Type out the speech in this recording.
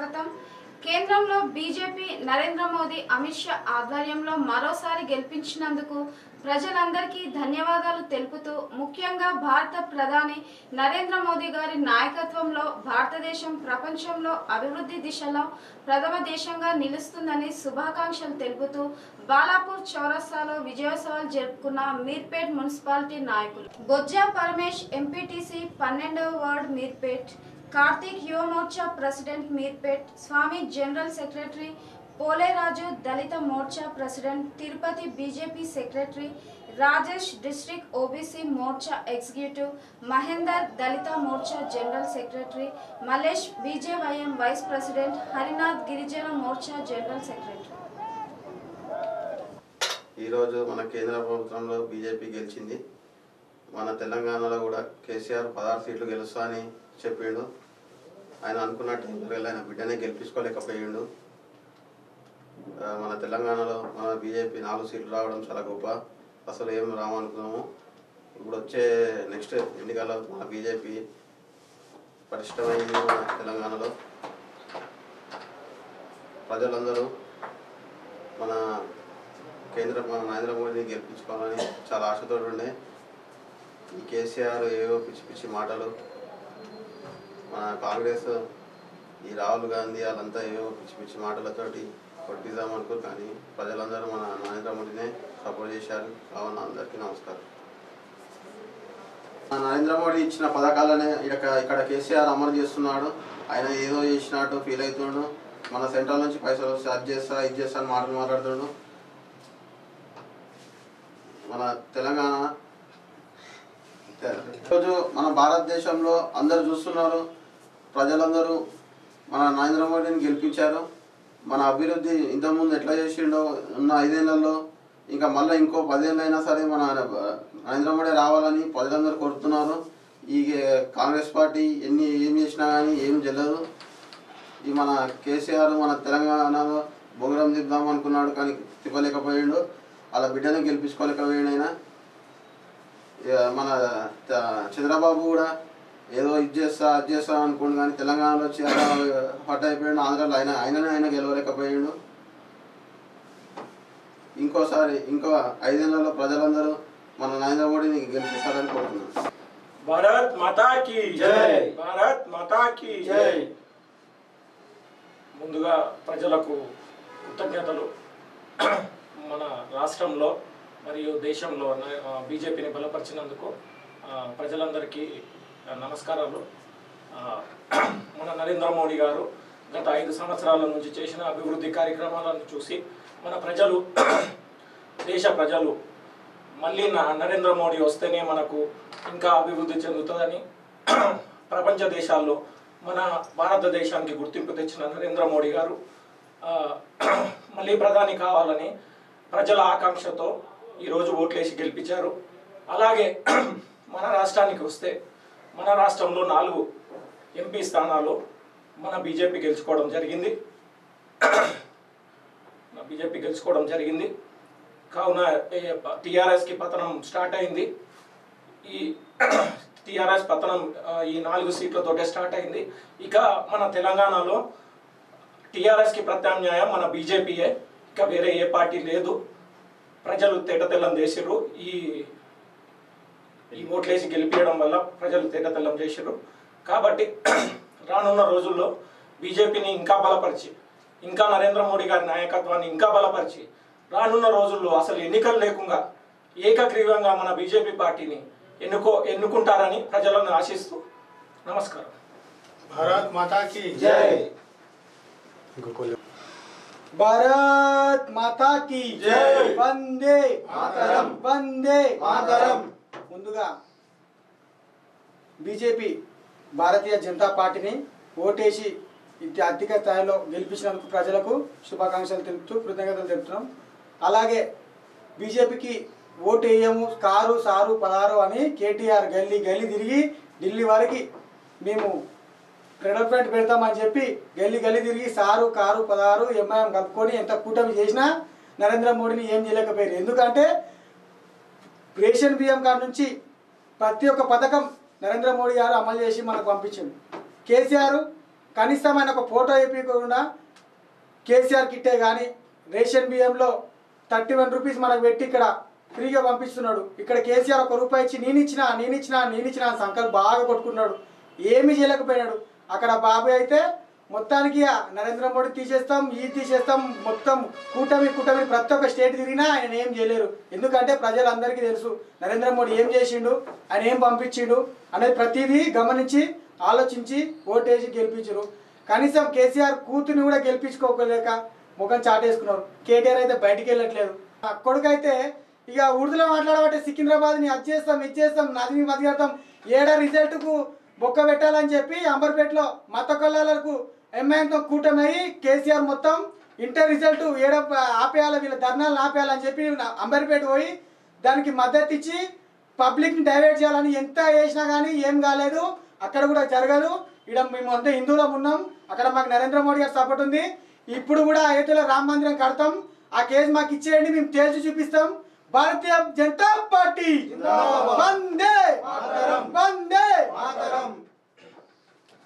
స్వాగతం కేంద్రంలో బీజేపీ నరేంద్ర మోదీ అమిత్ షా ఆధ్వర్యంలో మరోసారి గెలిపించినందుకు ప్రజలందరికీ ధన్యవాదాలు తెలుపుతూ ముఖ్యంగా భారత ప్రధాని నరేంద్ర మోదీ గారి నాయకత్వంలో భారతదేశం ప్రపంచంలో అభివృద్ధి దిశలో ప్రథమ దేశంగా నిలుస్తుందని శుభాకాంక్షలు తెలుపుతూ బాలాపూర్ చౌరస్తాలో విజయోత్సవాలు జరుపుకున్న మీర్పేట్ మున్సిపాలిటీ నాయకులు బొజ్జా పరమేష్ ఎంపీటీసీ పన్నెండవ ward Meerpet Karthik Yuva Morcha president Meerpet Swamy general secretary Poleraju Dalit Morcha president Tirupati BJP secretary Rajesh district OBC Morcha executive Mahender Dalit Morcha general secretary Malesh BJYM vice president Harinath Girijan Morcha general secretary ఈరోజు మన కేంద్ర ప్రభుత్వంలో బీజేపీ గెలిచింది మన తెలంగాణలో కూడా కేసీఆర్ పదహారు సీట్లు గెలుస్తా అని చెప్పిండు ఆయన అనుకున్నట్టు జరగలే ఆయన బిడ్డనే గెలిపించుకోలేకపోయిండు ఆ, మన తెలంగాణలో మన బీజేపీ నాలుగు సీట్లు రావడం చాలా గొప్ప అసలు ఏం రామనుకున్నాము ఇప్పుడు వచ్చే నెక్స్ట్ ఎన్నికల్లో మన బీజేపీ పటిష్టమైంది మన తెలంగాణలో ప్రజలందరూ మన కేంద్ర మన నరేంద్ర మోడీని గెలిపించుకోవాలని చాలా ఆశతో ఉండే ఈ కేసీఆర్ ఏవో పిచ్చి పిచ్చి మాటలు మన కాంగ్రెస్ ఈ రాహుల్ గాంధీ వాళ్ళంతా ఏవో పిచ్చి పిచ్చి మాటలతోటి కొట్టిద్దాం అనుకోరు కానీ ప్రజలందరూ మన నరేంద్ర మోడీనే సపోర్ట్ చేశారు కావున అందరికీ నమస్కారం మన నరేంద్ర మోడీ ఇచ్చిన పథకాలనే ఇక్కడ ఇక్కడ కేసీఆర్ అమలు చేస్తున్నాడు ఆయన ఏదో చేసినట్టు ఫీల్ అవుతుండు మన సెంట్రల్ నుంచి పైసలు వస్తే అది చేస్తా ఇది చేస్తా అని మాటలు మాట్లాడుతుండు మన తెలంగాణ ఈరోజు మన భారతదేశంలో అందరూ చూస్తున్నారు ప్రజలందరూ మన నరేంద్ర మోడీని గెలిపించారు మన అభివృద్ధి ఇంతకుముందు ఎట్లా చేసిండో ఉన్న ఐదేళ్లలో ఇంకా మళ్ళీ ఇంకో పదేళ్ళు అయినా సరే మన నరేంద్ర మోడీ రావాలని ప్రజలందరూ కోరుతున్నారు ఈ కాంగ్రెస్ పార్టీ ఎన్ని ఏం చేసినా కానీ ఏం చెల్లదు ఈ మన కేసీఆర్ మన తెలంగాణలో బొగరం తిద్దాం అనుకున్నాడు కానీ తిప్పలేకపోయాడు వాళ్ళ బిడ్డను గెలిపించుకోలేకపోయాడు ఆయన ఇక మన త- చంద్రబాబు కూడా ఏదో ఇది చేస్తా అది చేస్తా అనుకోండి కానీ తెలంగాణలో వచ్చి అలా హట్ అయిపోయాడు ఆంధ్రాలో ఆయన ఆయననే ఆయన గెలవలేకపోయాడు ఇంకోసారి ఇంకో ఐదేళ్లలో ప్రజలందరూ మన నరేంద్ర మోడీని గెలిపిస్తారని కోరుతున్నాను भारत माता की జై. భారత్ మాతా की జై. ముందుగా ప్రజలకు కృతజ్ఞతలు మన రాష్ట్రంలో మరియు దేశంలో బీజేపీని బలపరిచినందుకు ఆ, ప్రజలందరికీ ఆ, నమస్కారాలు ఆ, మన నరేంద్ర మోడీ గారు గత ఐదు సంవత్సరాల నుంచి చేసిన అభివృద్ధి కార్యక్రమాలను చూసి మన ప్రజలు దేశ ప్రజలు మళ్ళీ నా నరేంద్ర మోడీ వస్తేనే మనకు ఇంకా అభివృద్ధి చెందుతుందని ప్రపంచ దేశాల్లో మన భారతదేశానికి గుర్తింపు తెచ్చిన నరేంద్ర మోడీ గారు ఆ, మళ్ళీ ప్రధాని కావాలని ప్రజల ఆకాంక్షతో ఈరోజు ఓట్లేసి గెలిపించారు అలాగే మన రాష్ట్రానికి వస్తే మన రాష్ట్రంలో నాలుగు ఎంపీ స్థానాలు మన బీజేపీ గెలుచుకోవడం జరిగింది బీజేపీ గెలుచుకోవడం జరిగింది కావున టిఆర్ఎస్కి పతనం స్టార్ట్ అయింది ఈ టిఆర్ఎస్ పతనం ఆ, ఈ నాలుగు సీట్లతోటే స్టార్ట్ అయింది ఇక మన తెలంగాణలో టిఆర్ఎస్కి ప్రత్యామ్నాయం మన బీజేపీయే ఇక వేరే ఏ పార్టీ లేదు ప్రజలు తెల్లతెల్లం చేసిర్రు ఈ ఈ ఓట్లేసి గెలిపించడం వల్ల ప్రజలు తెల్లతెల్లం చేసిర్రు కాబట్టి రానున్న రోజుల్లో బీజేపీని ఇంకా బలపరిచి ఇంకా నరేంద్ర మోడీ గారి నాయకత్వాన్ని ఇంకా బలపరిచి రానున్న రోజుల్లో అసలు ఎన్నికలు లేకుండా ఏకగ్రీవంగా మన బీజేపీ పార్టీని ఎన్నుకో ఎన్నుకుంటారని ప్రజలను ఆశిస్తూ నమస్కారం भारत माता की జై భారత్ మాతా కి జై. వందే మాతరం. వందే మాతరం. ముందుగా బీజేపీ భారతీయ జనతా పార్టీని ఓటేసి ఇది అధిక స్థాయిలో గెలిపించినందుకు ప్రజలకు శుభాకాంక్షలు తెలుపుతూ కృతజ్ఞతలు తెలుపుతున్నాం అలాగే బీజేపీకి ఓటు వేయము కారు సారు పదారు అని కేటీఆర్ గల్లీ గల్లీ తిరిగి ఢిల్లీ వరకు మేము డెవలప్మెంట్ పెడతామని చెప్పి గల్లీ గల్లీ తిరిగి సారు కారు పదహారు ఎంఐఎం కలుపుకొని ఎంత కూటమి చేసినా నరేంద్ర మోడీని ఏం చేయలేకపోయారు ఎందుకంటే రేషన్ బియ్యం కాడ నుంచి ప్రతి ఒక్క పథకం నరేంద్ర మోడీ గారు అమలు చేసి మనకు పంపించింది కేసీఆర్ కనీసం ఆయన ఒక ఫోటో వేయకుండా కేసీఆర్ కిట్టే కానీ రేషన్ బియ్యంలో థర్టీ వన్ రూపీస్ మనకు పెట్టి ఇక్కడ ఫ్రీగా పంపిస్తున్నాడు ఇక్కడ కేసీఆర్ ఒక రూపాయి ఇచ్చి నేను ఇచ్చినా నేను ఇచ్చినా నేను ఇచ్చినా అని సంకల్ బాగా కొట్టుకున్నాడు ఏమీ చేయలేకపోయినాడు అక్కడ బాబు అయితే మొత్తానికి ఆ నరేంద్ర మోడీ తీసేస్తాం ఈ తీసేస్తాం మొత్తం కూటమి కూటమి ప్రతి ఒక్క స్టేట్ తిరిగినా ఆయన ఏం చేయలేరు ఎందుకంటే ప్రజలందరికీ తెలుసు నరేంద్ర మోడీ ఏం చేసిండు ఆయన ఏం పంపించిండు అనేది ప్రతిదీ గమనించి ఆలోచించి ఓటేసి గెలిపించరు కనీసం కేసీఆర్ కూతుర్ని కూడా గెలిపించుకోలేక ముఖం చాటేసుకున్నారు కేటీఆర్ అయితే బయటికి వెళ్ళట్లేదు ఆ కొడుకైతే ఇక ఉర్దూలో మాట్లాడబట్టే సికింద్రాబాద్ని అది చేస్తాం ఇది చేస్తాం నదిని బతికేస్తాం ఏడా రిజల్ట్కు బొక్క పెట్టాలని చెప్పి అంబర్పేటలో మత కొల్లాలకు ఎంఐఎంతో కూటమి కేసీఆర్ మొత్తం ఇంటర్ రిజల్ట్ ఏడ ఆపేయాలి వీళ్ళ ధర్నాలను ఆపేయాలని చెప్పి నా- అంబర్పేట పోయి దానికి మద్దతు ఇచ్చి పబ్లిక్ని డైవర్ట్ చేయాలని ఎంత చేసినా కానీ ఏం కాలేదు అక్కడ కూడా జరగదు ఇక్కడ మేము అంతా హిందువులం ఉన్నాం అక్కడ మాకు నరేంద్ర మోడీ గారి సపోర్ట్ ఉంది ఇప్పుడు కూడా అయోధ్యలో రామ మందిరం కడతాం ఆ కేసు మాకు ఇచ్చేయండి మేము తేల్చి చూపిస్తాం భారతీయ జనతా పార్టీ వందే వందే